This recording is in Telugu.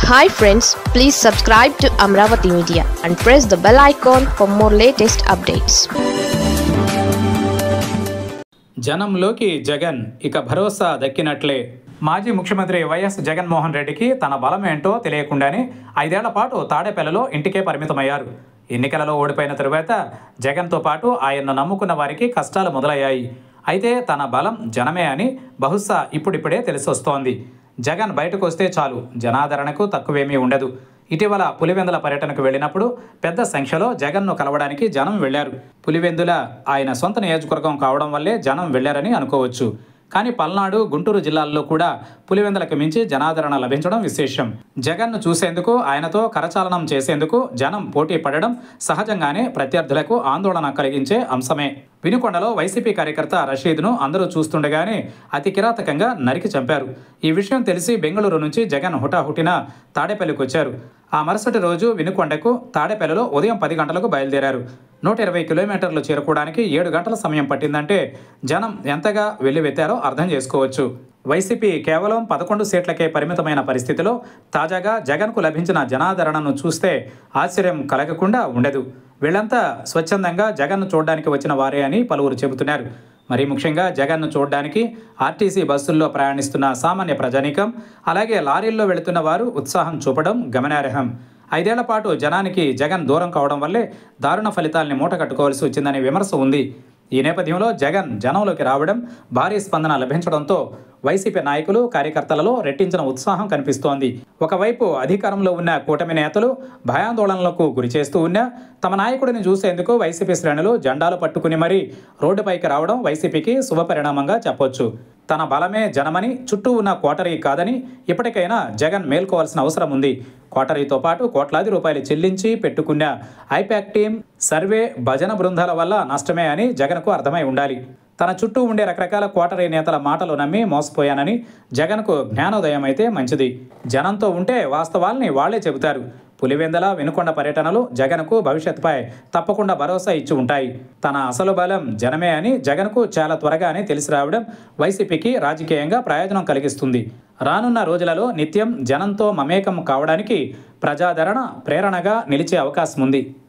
hi friends please subscribe to Amaravati media and press the bell icon for more latest updates జనంలోకి జగన్ ఇక భరోసా దక్కినట్లే మాజీ ముఖ్యమంత్రి వైఎస్ జగన్మోహన్ రెడ్డికి తన బలం ఏంటో తెలియకుండానే ఐదేళ్ల పాటు తాడేపల్లిలో ఇంటికే పరిమితమయ్యారు ఎన్నికలలో ఓడిపోయిన తరువాత జగన్తో పాటు ఆయన్ను నమ్ముకున్న వారికి కష్టాలు మొదలయ్యాయి అయితే తన బలం జనమే అని బహుశా ఇప్పుడిప్పుడే తెలిసొస్తోంది జగన్ బయటకు వస్తే చాలు జనాదరణకు తక్కువేమీ ఉండదు ఇటీవల పులివెందుల పర్యటనకు వెళ్ళినప్పుడు పెద్ద సంఖ్యలో జగన్ను కలవడానికి జనం వెళ్లారు పులివెందుల ఆయన సొంత నియోజకవర్గం కావడం వల్లే జనం వెళ్లారని అనుకోవచ్చు కానీ పల్నాడు గుంటూరు జిల్లాల్లో కూడా పులివెందులకు మించి జనాదరణ లభించడం విశేషం జగన్ను చూసేందుకు ఆయనతో కరచాలనం చేసేందుకు జనం పోటీ పడడం సహజంగానే ప్రత్యర్థులకు ఆందోళన కలిగించే అంశమే వినుకొండలో వైసీపీ కార్యకర్త రషీద్ను అందరూ చూస్తుండగానే అతి కిరాతకంగా నరికి చంపారు ఈ విషయం తెలిసి బెంగళూరు నుంచి జగన్ హుటాహుటిన తాడేపల్లికి వచ్చారు ఆ మరుసటి రోజు వినుకొండకు తాడేపల్లిలో ఉదయం పది గంటలకు బయలుదేరారు నూట ఇరవై కిలోమీటర్లు చేరుకోవడానికి ఏడు గంటల సమయం పట్టిందంటే జనం ఎంతగా వెల్లువెత్తారో అర్థం చేసుకోవచ్చు వైసీపీ కేవలం పదకొండు సీట్లకే పరిమితమైన పరిస్థితిలో తాజాగా జగన్కు లభించిన జనాదరణను చూస్తే ఆశ్చర్యం కలగకుండా ఉండదు వీళ్ళంతా స్వచ్ఛందంగా జగన్ను చూడడానికి వచ్చిన వారే అని పలువురు చెబుతున్నారు మరి ముఖ్యంగా జగన్ను చూడడానికి ఆర్టీసీ బస్సుల్లో ప్రయాణిస్తున్న సామాన్య ప్రజానీకం అలాగే లారీల్లో వెళుతున్న వారు ఉత్సాహం చూపడం గమనార్హం ఐదేళ్ల పాటు జనానికి జగన్ దూరం కావడం వల్లే దారుణ ఫలితాల్ని మూట కట్టుకోవాల్సి వచ్చిందనే విమర్శ ఉంది ఈ నేపథ్యంలో జగన్ జనంలోకి రావడం భారీ స్పందన లభించడంతో వైసీపీ నాయకులు కార్యకర్తలలో రెట్టించిన ఉత్సాహం కనిపిస్తోంది ఒకవైపు అధికారంలో ఉన్న కూటమి నేతలు భయాందోళనలకు గురి చేస్తూ ఉన్నా తమ నాయకుడిని చూసేందుకు వైసీపీ శ్రేణులు జెండాలు పట్టుకుని మరీ రోడ్డుపైకి రావడం వైసీపీకి శుభపరిణామంగా చెప్పొచ్చు తన బలమే జనమని చుట్టూ ఉన్న కోటరీ కాదని ఇప్పటికైనా జగన్ మేల్కోవాల్సిన అవసరం ఉంది కోటరీతో పాటు కోట్లాది రూపాయలు చెల్లించి పెట్టుకున్న ఐపాక్ టీం సర్వే భజన బృందాల వల్ల నష్టమే అని జగన్కు అర్థమై ఉండాలి తన చుట్టూ ఉండే రకరకాల కోటరీ నేతల మాటలు నమ్మి మోసపోయానని జగన్కు జ్ఞానోదయం అయితే మంచిది జనంతో ఉంటే వాస్తవాల్ని వాళ్లే చెబుతారు పులివెందల వినుకొండ పర్యటనలు జగన్కు భవిష్యత్తుపై తప్పకుండా భరోసా ఇచ్చి ఉంటాయి తన అసలు బలం జనమే అని జగన్కు చాలా త్వరగానే తెలిసి రావడం వైసీపీకి రాజకీయంగా ప్రయోజనం కలిగిస్తుంది రానున్న రోజులలో నిత్యం జనంతో మమేకం కావడానికి ప్రజాదరణ ప్రేరణగా నిలిచే అవకాశం ఉంది